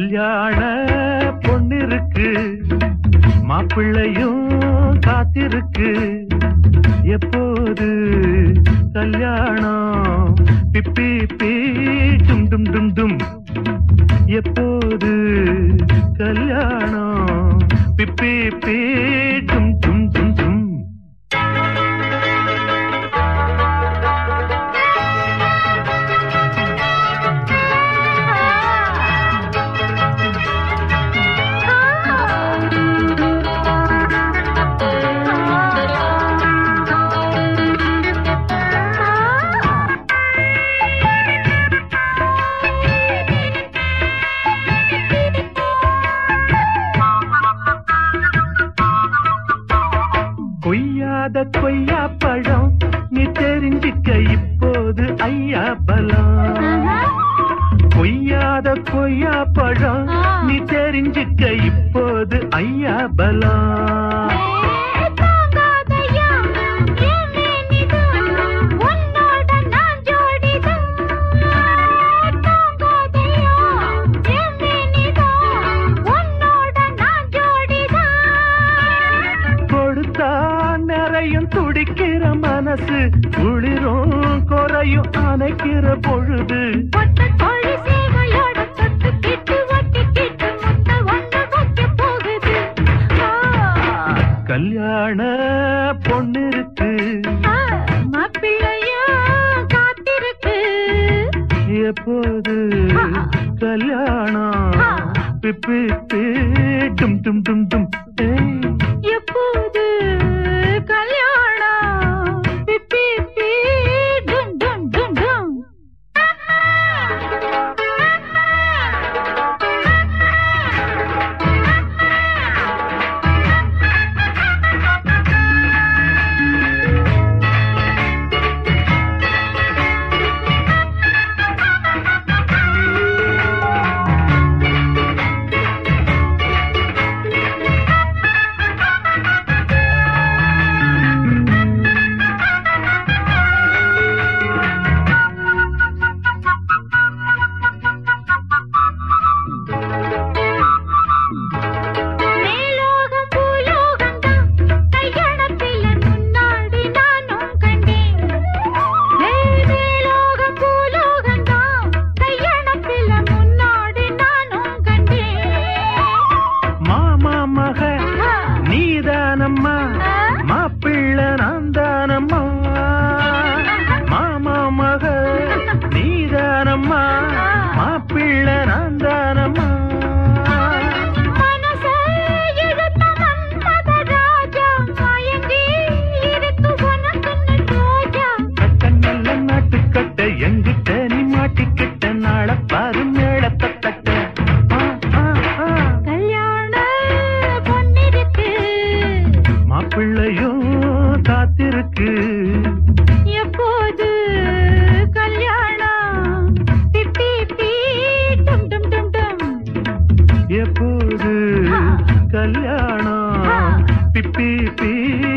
கல்யாண பொண்ணிருக்கு மாப்பிள்ளையும் காத்திருக்கு எப்போது கல்யாணம் பிப்பி பீ டும் டும் டும் டும் எப்போது கல்யாணம் பிப்பி பீ டும் டும் டும் டும் கொய்யாத கொய்யா பழம் நீ தெரிஞ்சிக்க இப்போது ஐயா பலம் கொய்யாத கொய்யா பழம் நீ தெரிஞ்சிக்க இப்போது ஐயா பலம் கொடுத்தா நிறையும் துடிக்கிற மனசு குளிரும் குறையும் அணைக்கிற பொழுது கல்யாண பொண்ணிருக்கு எப்போது கல்யாணம் பிப்பி பீ டும் டும் டும் டும் ஏய் எப்போது கல்யாணம் பிப்பி பீ டும் டும் டும் டும் மேலோகம் பூலோகம் தான் கல்யாணத்தில முன்னாடி நானும் கண்டேன் மேலோகம் பூலோகம் தான் கல்யாணத்தில முன்னாடி நானும் கண்டேன் மாமா மக நீதானம்மா மாப்பிள்ள நான் தானம்மா மாமா மக நீதானம்மா மாப்பிள்ள நான் தானம்மா மனசை இழுத்த மன்மத ராஜா மயங்கி இருக்கு உனக்குன்னு ரோஜா கட்ட நல்ல நாட்டுக்கட்ட எங்கிட்ட நீ மாட்டிக்கிட்ட நாள பாரு மேளத்தை தட்ட ஆ, ஆ, ஆ. கல்யாண பொண்ணிருக்கு மாப்பிள்ளையும் காத்திருக்கு எப்போது கல்யாணம் பிப்பி பீ டும் டும் டும் டும் எப்போது கல்யாணம் பிப்பி பீ